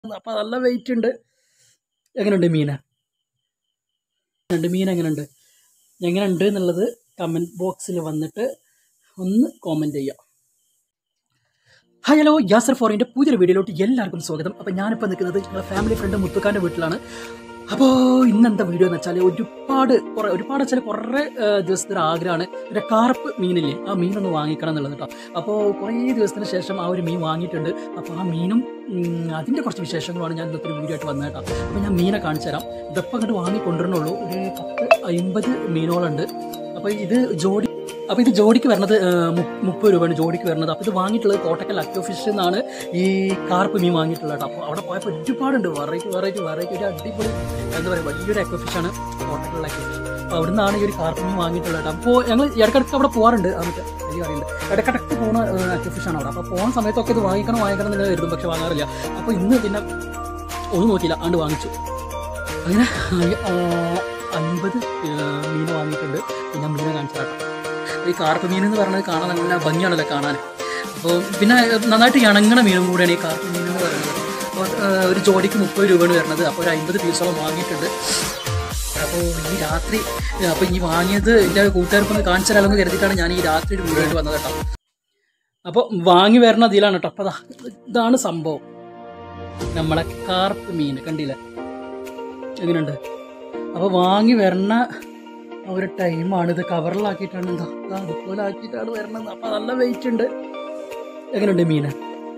അപ്പോൾ നല്ല വെയിറ്റ് ഉണ്ട് എങ്ങനെയുണ്ട് മീന് രണ്ട് മീൻ എങ്ങനെയുണ്ട് എങ്ങനെയുണ്ട് എന്നുള്ളത് കമൻറ്റ് ബോക്സിൽ വന്നിട്ട് ഒന്ന് കോമെൻറ്റ് ചെയ്യാം ഹായ് ഹലോ യാസർ ഫോറിൻ്റെ പുതിയൊരു വീഡിയോയിലോട്ട് എല്ലാവർക്കും സ്വാഗതം അപ്പോൾ ഞാനിപ്പോൾ നിൽക്കുന്നത് ഞങ്ങളുടെ ഫാമിലി ഫ്രണ്ട് മുത്തുക്കാൻ്റെ വീട്ടിലാണ് അപ്പോൾ ഇന്നെന്താ വീഡിയോ എന്ന് വെച്ചാൽ ഒരുപാട് കുറേ ഒരുപാട് വെച്ചാൽ കുറേ ഏഹ്, ദിവസത്തെ ഒരു ആഗ്രഹമാണ് ഒരു കാർപ്പ് മീനില്ലേ ആ മീനൊന്ന് വാങ്ങിക്കണം എന്നുള്ളത് കേട്ടോ അപ്പോൾ കുറേ ദിവസത്തിന് ശേഷം ആ ഒരു മീൻ വാങ്ങിയിട്ടുണ്ട് അപ്പോൾ ആ മീനും ഉം, അതിൻ്റെ കുറച്ച് വിശേഷങ്ങളുമാണ് ഞാൻ ഇന്നത്തെ ഒരു വീഡിയോ ആയിട്ട് വന്നത് കേട്ടോ അപ്പോൾ ഞാൻ മീനെ കാണിച്ചു തരാം ഇതപ്പം അങ്ങോട്ട് വാങ്ങി കൊണ്ടുവരണുള്ളൂ ഒരു പത്ത് അമ്പത് മീനുകളുണ്ട് അപ്പോൾ ഇത് ജോഡി അപ്പോൾ ഇത് ജോഡിക്ക് വരുന്നത് ഏഹ്, മു- മുപ്പത് രൂപയാണ് ജോഡിക്ക് വരുന്നത് അപ്പോൾ ഇത് വാങ്ങിയിട്ടുള്ളത് കോട്ടക്കൽ അക്യോ ഫിഷ് എന്നാണ് ഈ കാർപ്പ് മീൻ വാങ്ങിയിട്ടുള്ളത് കേട്ടോ അപ്പോൾ അവിടെ പോയപ്പോൾ ഒരുപാടുണ്ട് വെറൈറ്റി വെറൈറ്റി വെറൈറ്റി ഒരു അടിപൊളി എന്താ പറയുക വലിയൊരു അക്യോ ഫിഷാണ് കോട്ടക്കൽ അക്യോ ഫിഷ് അപ്പോൾ അവിടെ നിന്നാണ് ഈ ഒരു കാർപ്പ് മീൻ വാങ്ങിയിട്ടുള്ളത് കേട്ടോ അപ്പോൾ ഞങ്ങൾ ഇടയ്ക്കിടയ്ക്ക് അവിടെ പോകാറുണ്ട് ആ മറ്റേ വലിയ അറിയുണ്ട് ഇടയ്ക്കിടയ്ക്ക് പോകുന്ന അക്യോ ഫിഷാണ് അവിടെ അപ്പോൾ പോകുന്ന സമയത്തൊക്കെ ഇത് വാങ്ങിക്കണം വാങ്ങിക്കണം എന്ന് കരുതും പക്ഷെ വാങ്ങാറില്ല അപ്പോൾ ഇന്ന് പിന്നെ ഒന്നും നോക്കിയില്ല ആണ്ട് വാങ്ങിച്ചു അങ്ങനെ ആ, അൻപത് മീൻ വാങ്ങിയിട്ടുണ്ട് പിന്നെ മീനെ കാണിച്ചു കേട്ടോ ഈ കാർപ്പ് മീൻ എന്ന് പറയുന്നത് കാണാൻ നല്ല ഭംഗിയാണല്ലോ കാണാൻ അപ്പോൾ പിന്നെ നന്നായിട്ട് ഇണങ്ങണ മീനും കൂടെയാണ് ഈ കാർപ്പ് മീൻ എന്ന് പറയുന്നത് അപ്പോൾ ആ, ഒരു ജോഡിക്ക് മുപ്പത് രൂപയാണ് വരുന്നത് അപ്പോൾ ഒരു അമ്പത് പീസോളം വാങ്ങിയിട്ടുണ്ട് അപ്പോൾ ഈ രാത്രി അപ്പോൾ ഈ വാങ്ങിയത് എൻ്റെ കൂട്ടുകാർക്കൊന്ന് കാണിച്ചു തരാമെന്ന് കരുതിയിട്ടാണ് ഞാൻ ഈ രാത്രി ഒരു വീഡിയോ ആയിട്ട് വന്നത് കേട്ടോ അപ്പോൾ വാങ്ങി വരണ ഇതിലാണ് കേട്ടോ അപ്പോൾ അതാ ഇതാണ് സംഭവം നമ്മളെ കാർപ്പ് മീൻ കണ്ടില്ലേ എങ്ങനെയുണ്ട് അപ്പോൾ വാങ്ങി വരണ ആ ഒരു ടൈമാണ് ഇത് കവറിലാക്കിയിട്ടാണ് എന്താ ഇതാ അതുപോലെ ആക്കിയിട്ടാണ് വരണത് അപ്പോൾ നല്ല വെയിറ്റ് ഉണ്ട് എങ്ങനെയുണ്ട് മീന്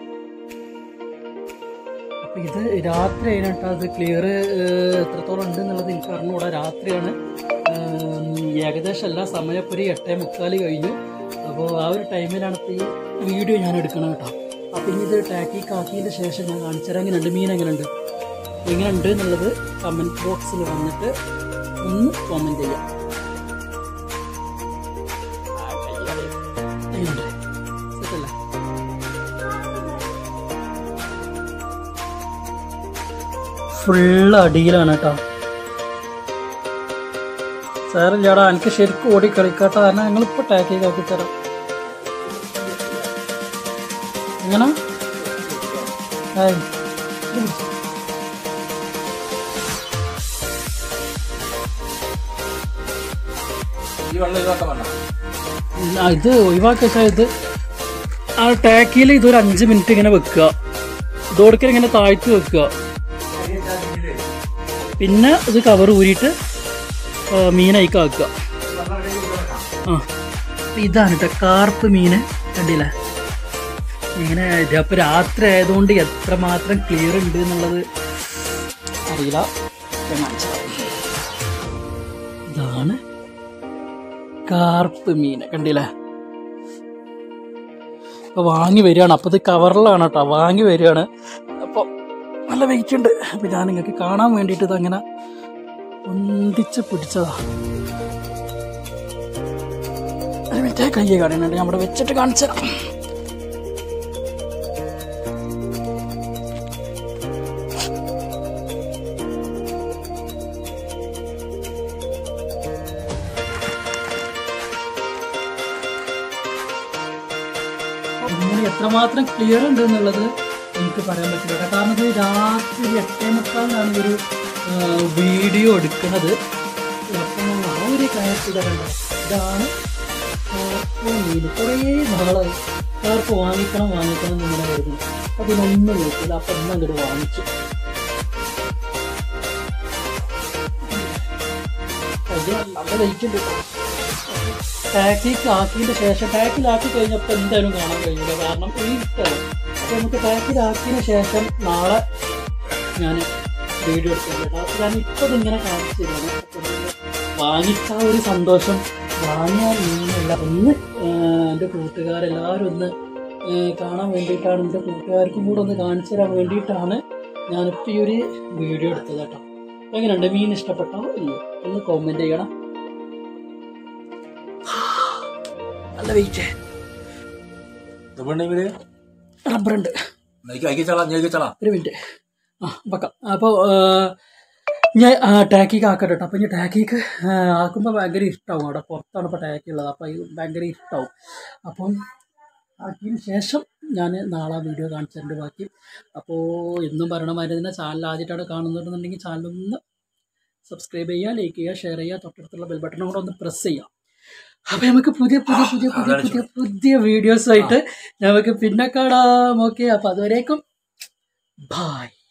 അപ്പോൾ ഇത് രാത്രി അതിനായിട്ട് അത് ക്ലിയർ എത്രത്തോളം ഉണ്ട് എന്നുള്ളത് എനിക്ക് അറിഞ്ഞുകൂടാ രാത്രിയാണ് ഉം, ഏകദേശം എല്ലാ സമയം ഇപ്പോൾ ഒരു എട്ടേ മുക്കാൽ കഴിഞ്ഞു അപ്പോൾ ആ ഒരു ടൈമിലാണ് ഇപ്പോൾ ഈ വീഡിയോ ഞാൻ എടുക്കണം കേട്ടോ അപ്പോൾ ഇനി ഇത് ടാക്കിക്ക് ആക്കിയതിന് ശേഷം ഞാൻ കാണിച്ചു തരാം എങ്ങനെയുണ്ട് മീൻ എങ്ങനെയുണ്ട് എങ്ങനെയുണ്ട് എന്നുള്ളത് കമൻറ്റ് ബോക്സിൽ വന്നിട്ട് ഒന്ന് കോമെൻറ്റ് ചെയ്യാം എങ്ങനെയുണ്ട്? സെറ്റല്ലേ? ഫുള്ള് അടിയിലാണ് കേട്ടോ സാറില്ലാടാ എനിക്ക് ശരിക്കും ഓടി കളിക്കാട്ടോ കാരണം ഞങ്ങളിപ്പോൾ ടാക്കി ആക്കി തരാം എങ്ങനെ ഹായ് ഇത് പിടിച്ചോ. ഈ വെള്ളം ഒഴിവാക്കാൻ വേണ്ട ആ, ഇത് ഒഴിവാക്കുക വെച്ചാൽ ഇത് ആ ടാക്കിയിൽ ഇതൊരു അഞ്ച് മിനിറ്റ് ഇങ്ങനെ വെക്കുക ഇതോടൊക്കെ ഇങ്ങനെ താഴ്ത്തി വെക്കുക പിന്നെ ഇത് കവർ ഊരിയിട്ട് ആ, മീനയിക്ക് ആക്കുക ആ അപ്പൊ ഇതാണ് കേട്ടോ കാർപ്പ് മീന് കണ്ടില്ലേ ഇങ്ങനെ ഇത് അപ്പൊ രാത്രി ആയതുകൊണ്ട് എത്രമാത്രം ക്ലിയർ ഉണ്ട് എന്നുള്ളത് അറിയില്ല ഞാൻ കാണിച്ചു തരാം. ഇതാണ് കാർപ്പ് മീൻ കണ്ടില്ലേ അപ്പോൾ വാങ്ങി വരികയാണ് അപ്പോൾ ഇത് കവറിലാണ് കേട്ടോ വാങ്ങി വരികയാണ് അപ്പോൾ നല്ല വെയിറ്റ് ഉണ്ട് അപ്പോൾ ഞാൻ നിങ്ങൾക്ക് കാണാൻ വേണ്ടിയിട്ട് ഇതങ്ങനെ ഒന്നിച്ച് പിടിച്ചതാ ഒരു മിനിറ്റ് കയ്യെ കാണുന്നുണ്ട് ഞാൻ ഇവിടെ വെച്ചിട്ട് കാണിച്ചു തരാം ഇങ്ങനെ എത്രമാത്രം ക്ലിയർ ഉണ്ട് എന്നുള്ളത് എനിക്ക് പറയാൻ പറ്റില്ല കേട്ടോ. കാരണം ഇത് രാത്രി എട്ടേ മുക്കാലിനാണ് ഈ ഒരു വീഡിയോ എടുക്കുന്നത് അപ്പം ആ ഒരു കാര്യത്തിൽ ഇതാണ് ഇതാണ് കാർപ്പ് മീൻ കുറേ നാളായി കാർപ്പ് വാങ്ങിക്കണം വാങ്ങിക്കണം എന്നിങ്ങനെ കരുതുന്നു അതിനൊന്നും നോക്കില്ല അപ്പം ഇന്ന് അങ്ങോട്ട് വാങ്ങിച്ചു അത് നല്ല വെയിറ്റ് ഉണ്ട് കേട്ടോ. ടാക്കിലേക്ക് ആക്കിയതിന് ശേഷം ടാക്കിലാക്കി കഴിഞ്ഞപ്പോൾ എന്തായാലും കാണാൻ കഴിയില്ല കാരണം ഈ ഇഷ്ടമാണ് അപ്പോൾ നമുക്ക് ടാക്കിലാക്കിയതിന് ശേഷം നാളെ ഞാൻ വീഡിയോ എടുത്തിട്ടുണ്ട് അപ്പോൾ ഞാൻ ഇപ്പോൾ ഇതിങ്ങനെ കാണിച്ചു തരുന്നു അപ്പോൾ നിങ്ങൾ വാങ്ങിച്ച ആ ഒരു സന്തോഷം വാങ്ങിയാൽ മീനല്ല ഒന്ന് ആഹ്, എൻ്റെ കൂട്ടുകാരെല്ലാവരും ഒന്ന് ആഹ്, കാണാൻ വേണ്ടിയിട്ടാണ് എൻ്റെ കൂട്ടുകാർക്കും കൂടെ ഒന്ന് കാണിച്ചു തരാൻ വേണ്ടിയിട്ടാണ് ഞാനിപ്പോൾ ഈ ഒരു വീഡിയോ എടുത്തത് കേട്ടോ എങ്ങനെയുണ്ട് മീൻ ഇഷ്ടപ്പെട്ടോ ഇല്ലയോ ഒന്ന് കോമെൻറ്റ് ചെയ്യണം നല്ല വെയിറ്റ് ഇതുണ്ടെങ്കിൽ റബ്ബറുണ്ട് എനിക്ക് അയക്കിച്ചാളാ ഞാൻ അയക്കിച്ചാളാ ഒരു മിനിറ്റ് ആ വെക്കാം അപ്പോൾ ഞാൻ ടാക്കിക്ക് ആക്കട്ടെ കേട്ടോ അപ്പോൾ ഇനി ടാക്കിക്ക് ആക്കുമ്പോൾ ഭയങ്കര ഇഷ്ടമാവും അവിടെ പുറത്താണ് ഇപ്പോൾ ടാക്കി ഉള്ളത് അപ്പോൾ ഇത് ഭയങ്കര ഇഷ്ടമാവും അപ്പം ആക്കിയതിന് ശേഷം ഞാൻ നാളെ വീഡിയോ കാണിച്ചതിൻ്റെ ബാക്കി അപ്പോൾ എന്നും പറയണ മാതിരി തന്നെ ചാനൽ ആദ്യമായിട്ടാണ് കാണുന്നുണ്ടെന്നുണ്ടെങ്കിൽ ചാനലൊന്ന് സബ്സ്ക്രൈബ് ചെയ്യുക ലൈക്ക് ചെയ്യുക ഷെയർ ചെയ്യുക തൊട്ടടുത്തുള്ള ബെൽ ബട്ടൺ കൂടെ ഒന്ന് പ്രസ് ചെയ്യുക അപ്പോൾ നമുക്ക് പുതിയ പുതിയ പുതിയ പുതിയ പുതിയ പുതിയ വീഡിയോസായിട്ട് നമുക്ക് പിന്നെ കാണാം ഓക്കെ അപ്പോൾ അതുവരേക്കും ബായ്